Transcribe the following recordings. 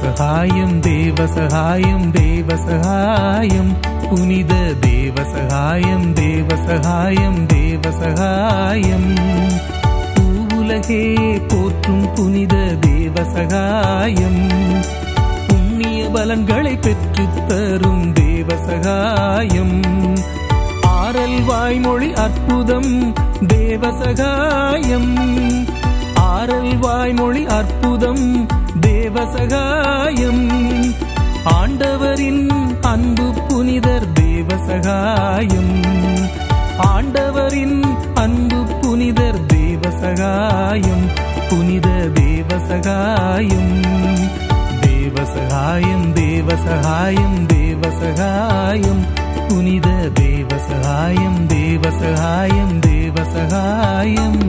தேவசகாயம் தேவசகாயம் தேவசகாயம் புனித தேவசகாயம் தேவசகாயம் தேவசகாயம் பூவுலகே போற்றும் புனித தேவசகாயம் புண்ணிய பலன்களை பெற்றுத் தரும் தேவசகாயம் ஆரல் வாய்மொழி அற்புதம் தேவசகாயம் ஆரல் வாய்மொழி அற்புதம் தேவசகாயம் ஆண்டவரின் அன்பு புனிதர் தேவசகாயம் ஆண்டவரின் அன்பு புனிதர் தேவசகாயம் புனித தேவசகாயம் தேவசகாயம் தேவசகாயம் தேவசகாயம் புனித தேவசகாயம் தேவசகாயம் தேவசகாயம்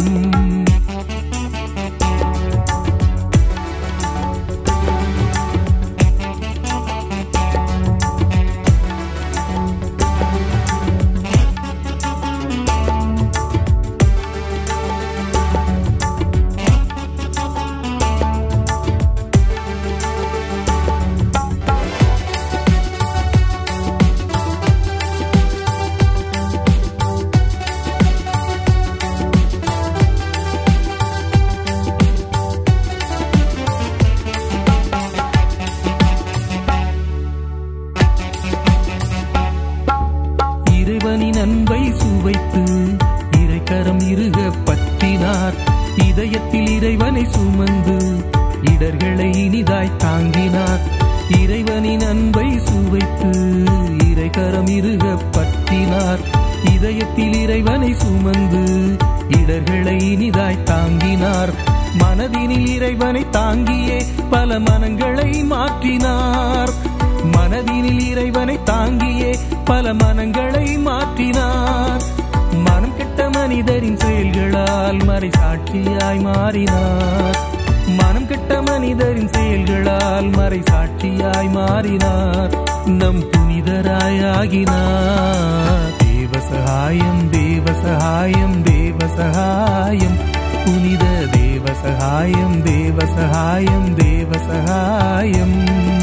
இறைவனின் அன்பை சுவைத்து இறைக்கரம் இருக பற்றினார் இதயத்தில் இறைவனை சுமந்து இடர்களை இனிதாய் தாங்கினார் இறைவனின் அன்பை சுவைத்து இறைக்கரம் இருக பற்றினார் இதயத்தில் இறைவனை சுமந்து இடர்களை இனிதாய் தாங்கினார் மனதினில் இறைவனை தாங்கியே பல மனங்களை மாற்றினார் மனதினில் இறைவனை தாங்கியே பல மனங்களை மாற்றினார் மனம் கெட்ட மனிதரின் செயல்களால் மறை சாட்சியாய் மாறினார் மனம் கெட்ட மனிதரின் செயல்களால் மறை சாட்சியாய் மாறினார் நம் புனிதராய் ஆகினார் தேவசகாயம் தேவசகாயம் தேவசகாயம் புனித தேவசகாயம் தேவசகாயம் தேவசகாயம்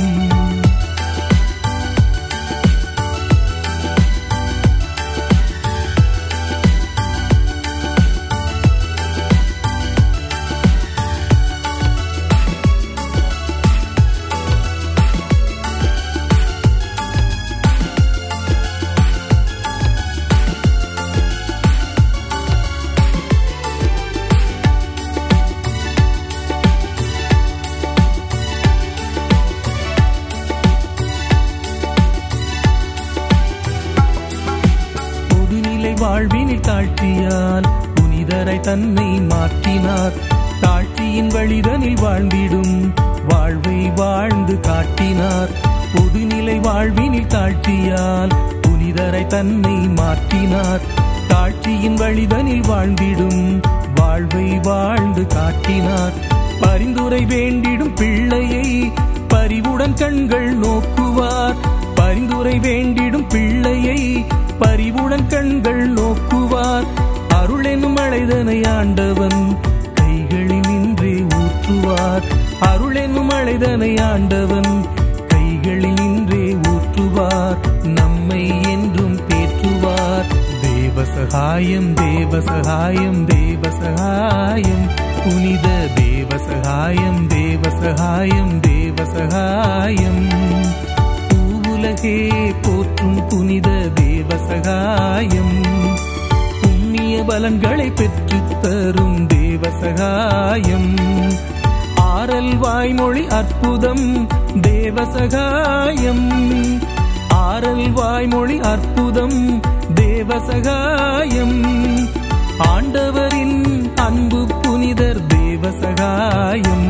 பொதுநிலை வாழ்வினில் தாழ்ச்சியால் புனிதரை தன்னை மாற்றினார் தாழ்ச்சியின் வழிதனில் வாழ்ந்திடும் வாழ்வை வாழ்ந்து காட்டினார் பொதுநிலை வாழ்வினில் தாழ்ச்சியால் புனிதரை தன்னை மாற்றினார் தாழ்ச்சியின் வழிதனில் வாழ்ந்திடும் வாழ்வை வாழ்ந்து காட்டினார் பரிந்துரை வேண்டிடும் பிள்ளையை பரிவுடன் கண்கள் நோக்குவார் பரிந்துரை வேண்டிடும் பிள்ளையை பரிவுடன் கண்கள் நோக்குவார் அருளெனும் அழைதனை ஆண்டவன் கைகளில் நின்றே ஊற்றுவார் அருளெனும் அழைதனை ஆண்டவன் கைகளில் நின்றே ஊற்றுவார் நம்மை என்றும் தேற்றுவார் தேவசகாயம் தேவசகாயம் தேவசகாயம் புனித தேவசகாயம் தேவசகாயம் தேவசகாயம் பூவுலகே போற்றும் புனித தேவசகாயம் புண்ணிய பலன்களை பெற்றுத் தரும் தேவசகாயம் ஆரல் வாய்மொழி அற்புதம் தேவசகாயம் ஆரல் வாய்மொழி அற்புதம் தேவசகாயம் ஆண்டவரின் அன்பு புனிதர் தேவசகாயம்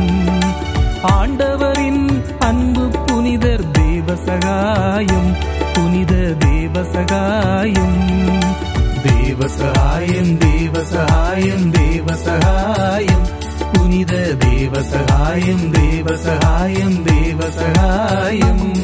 ஆண்டவரின் அன்பு புனிதர் தேவசகாயம் புனித தேவசகாயம் தேவசகாயம் தேவசகாயம் தேவசகாயம் புனித தேவசகாயம் தேவசகாயம் தேவசகாயம்